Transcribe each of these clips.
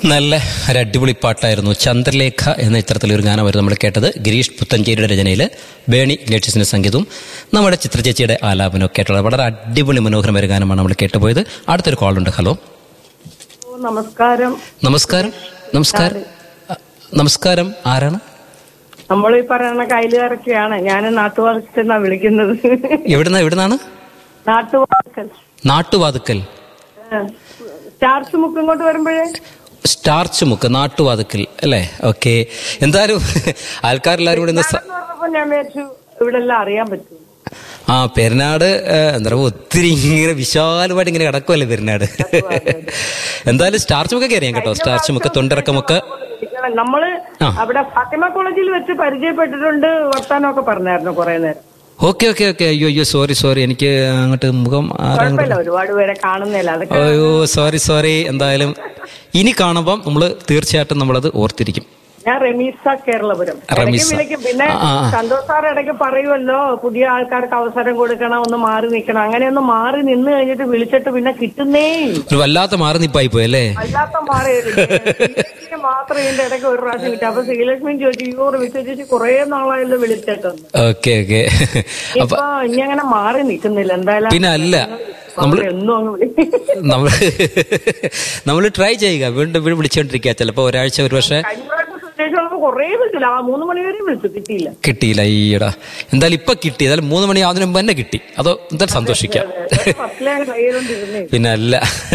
നല്ല ഒരു അടിപൊളി പാട്ടായിരുന്നു ചന്ദ്രലേഖ എന്ന ചിത്രത്തിലെ ഒരു ഗാനമായിരുന്നു നമ്മൾ കേട്ടത് ഗിരീഷ് പുത്തഞ്ചേരിയുടെ രചനയിൽ ബേണി ഇഗ്നേഷ്യസിന്റെ സംഗീതവും നമ്മുടെ ചിത്രചേച്ചിയുടെ ആലാപനവും കേട്ടുള്ളത് വളരെ അടിപൊളി മനോഹരമായ ഒരു ഗാനമാണ് നമ്മൾ കേട്ടുപോയത് അടുത്തൊരു കോളുണ്ട് ഹലോ ഓ, നമസ്കാരം നമസ്കാരം നമസ്കാരം അ, നമസ്കാരം ആരാണ് നമ്മൾ ഈ പറയുന്ന കയ്യിലിറക്കിയാണ് ഞാൻ നാട്ടുവാർക്കെന്നാ വിളിക്കുന്നത് എവിടുന്ന എവിടുന്നാണ് നാട്ടുവാർക്കൽ നാട്ടുവാതുക്കൽ സ്റ്റാർച്ച് മുക്ക് ഇങ്ങോട്ട് വരുമ്പോഴേ സ്റ്റാർച്ച് മുക്ക് നാട്ടുവാതുക്കൽ അല്ലേ ഓക്കെ എന്തായാലും ആൾക്കാരെല്ലാവരും കൂടി ഇന്ന് സ- എന്ന് പറഞ്ഞപ്പോ ഞാൻ വിചാരിച്ചു ഇവിടെ എല്ലാം അറിയാൻ പറ്റും ആ പെരുന്നാട് ഏഹ്, എന്താ പറയുക ഒത്തിരി ഇങ്ങനെ വിശാലമായിട്ട് ഇങ്ങനെ കിടക്കുമല്ലേ പെരുന്നാട് എന്തായാലും സ്റ്റാർച്ച് മുക്കൊക്കെ അറിയാം കേട്ടോ സ്റ്റാർച്ച് മുക്ക് തൊണ്ടിറക്കമൊക്കെ നമ്മള് ആ. അവിടെ ഫാത്തിമ കോളേജിൽ വെച്ച് പരിചയപ്പെട്ടിട്ടുണ്ട് വർത്താനമൊക്കെ പറഞ്ഞായിരുന്നു കുറെ നേരം ഓക്കെ ഓക്കെ ഓക്കെ അയ്യോ അയ്യോ സോറി സോറി എനിക്ക് അങ്ങോട്ട് മുഖം ആരാ അങ്ങോട്ട് കുഴപ്പമില്ല ഒരുപാട് പേരെ കാണുന്നില്ല അതൊക്കെ അയ്യോ സോറി സോറി എന്തായാലും ഇനി കാണുമ്പം നമ്മൾ തീർച്ചയായിട്ടും നമ്മളത് ഓർത്തിരിക്കും ഞാൻ റമീസ കേരളപുരം ഇടയ്ക്ക് റമീസ. വിളിക്കും പിന്നെ ആ, ആ. സന്തോഷ് സാർ ഇടയ്ക്ക് പറയുമല്ലോ പുതിയ ആൾക്കാർക്ക് അവസരം കൊടുക്കണം ഒന്ന് മാറി നിൽക്കണം അങ്ങനെ ഒന്ന് മാറി നിന്ന് കഴിഞ്ഞിട്ട് വിളിച്ചിട്ട് പിന്നെ കിട്ടുന്നേ ഇല്ല. ഒരു വല്ലാത്ത മാറി നിപ്പായി പോയി അല്ലേ അല്ലാത്ത മാറി മാത്രം ഇതിന്റെ ഇടയ്ക്ക് ഒരു പ്രാവശ്യം കിട്ടും അപ്പൊ ശ്രീലക്ഷ്മി ചോദിച്ചു അയ്യോ റമീസ ചേച്ചി കുറെ നാളായല്ലോ വിളിച്ചിട്ടൊന്ന് ഓക്കെ ഓക്കെ അപ്പൊ ഇപ്പൊ ഇനി അങ്ങനെ മാറി നിൽക്കുന്നില്ല എന്തായാലും പിന്നെ അല്ല നമ്മൾ അവര് എന്നും അങ്ങ് വിളിക്കും നമ്മൾ നമ്മൾ ട്രൈ ചെയ്യുക വീണ്ടും വീണ്ടും വിളിച്ചുകൊണ്ടിരിക്കുക ചിലപ്പോൾ ഒരാഴ്ച ഒരു പക്ഷേ കഴിഞ്ഞ പ്രാവശ്യം സുരേഷ് ബാബു കുറേ വിളിച്ചില്ല ആ മൂന്ന് മണി വരെ വിളിച്ചു കിട്ടിയില്ല കിട്ടിയില്ല ഈടാ എന്തായാലും ഇപ്പൊ കിട്ടി എന്തായാലും മൂന്ന് മണി ആവുന്നതിന് മുമ്പ് തന്നെ കിട്ടി അതോ എന്തായാലും സന്തോഷിക്കാം ഫസ്റ്റിലാണ് ട്രൈ ചെയ്തോണ്ടിരുന്നേ പിന്നെ അല്ല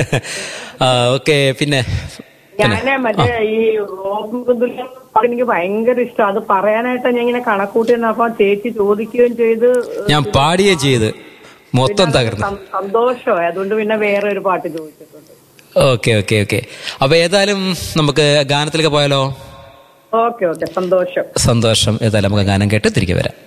ഓക്കെ പിന്നെ ഞാന് മറ്റേ ഈ റോബ് കുന്തുല്യം എനിക്ക് ഭയങ്കര ഇഷ്ടം അത് പറയാനായിട്ട് ഞാൻ ഇങ്ങനെ കണക്കൂട്ടിയിരുന്നു അപ്പൊ ചേച്ചി ചോദിക്കുകയും ചെയ്ത് ഞാൻ പാടുകയും ചെയ്ത് മൊത്തം തകർന്നു സം- സന്തോഷമായി അതുകൊണ്ട് പിന്നെ വേറെ ഒരു പാട്ട് ചോദിച്ചിട്ടുണ്ട് ഓക്കെ ഓക്കെ ഓക്കെ അപ്പൊ ഏതായാലും നമുക്ക് ഗാനത്തിലേക്ക് പോയാലോ ഓക്കെ ഓക്കെ സന്തോഷം സന്തോഷം ഏതായാലും നമുക്ക് ഗാനം കേട്ട് തിരികെ വരാം